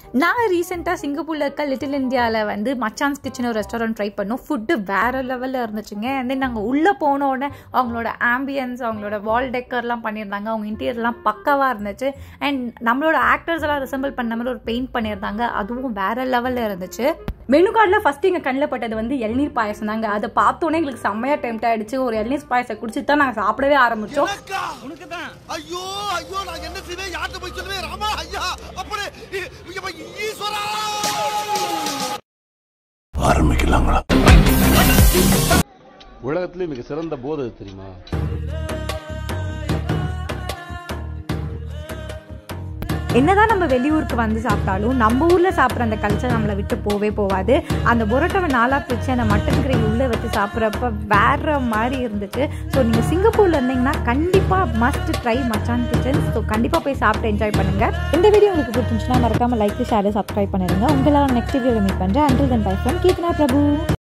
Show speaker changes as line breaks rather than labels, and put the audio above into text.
நான் ரீசெண்டாக சிங்கப்பூரில் இருக்க லிட்டில் இந்தியாவில் வந்து மச்சான்ஸ் கிச்சன் ஒரு ரெஸ்டாரண்ட் ட்ரை பண்ணோம் ஃபுட்டு வேறு லெவலில் இருந்துச்சுங்க அண்ட் தென் நாங்கள் உள்ளே போன உடனே அவங்களோட ஆம்பியன்ஸ் அவங்களோட வால் டெக்கர்லாம் பண்ணியிருந்தாங்க அவங்க இன்டீரியர்லாம் பக்காவாக இருந்துச்சு அண்ட் நம்மளோட ஆக்டர்ஸ் எல்லாம் ரிசம்பிள் பண்ண மாதிரி ஒரு பெயிண்ட் பண்ணியிருந்தாங்க அதுவும் வேறு லெவலில் இருந்துச்சு
மெனு கார்டில் ஃபர்ஸ்ட் எங்கள் கண்ணில் பட்டது வந்து இளநீர் பாயசம் தாங்க அதை பார்த்தோன்னே எங்களுக்கு செம்மையாக டெம்ட் ஆயிடுச்சு ஒரு இளநீர் பாயசம் குடிச்சிட்டு தான் நாங்கள் சாப்பிடவே ஆரம்பிச்சோம்
ஐயோ ஐயோ நான் என்ன செய்வேன் யார்கிட்ட போய் சொல்லுவேன் ராமா ஐயா அப்படி இ- இ- ஈஸ்வரா ஆரம்பிக்கலாங்களா
உலகத்திலே மிக சிறந்த போதை எது தெரியுமா
என்னதான் நம்ம வெளியூருக்கு வந்து சாப்பிட்டாலும் நம்ம ஊரில் சாப்பிட்ற அந்த கல்ச்சர் நம்மளை விட்டு போவே போகாது அந்த புரோட்டாவை நாளாக பிரித்து அந்த மட்டன் கிரேவி உள்ளே வச்சு சாப்பிட்றப்ப வேற மாதிரி இருந்துச்சு ஸோ நீங்கள் சிங்கப்பூரில் இருந்தீங்கன்னா கண்டிப்பாக must try Machan kitchen so கண்டிப்பாக போய் சாப்பிட்டு என்ஜாய் பண்ணுங்கள் இந்த வீடியோ உங்களுக்கு பிடிச்சிருந்துச்சுன்னா மறக்காமல் லைக் ஷேர் சப்ஸ்கிரைப் பண்ணிடுங்க உங்களால் நெக்ஸ்ட் வீடியோவில் மீட் பண்ணுறேன் until then bye from Keerthana Prabhu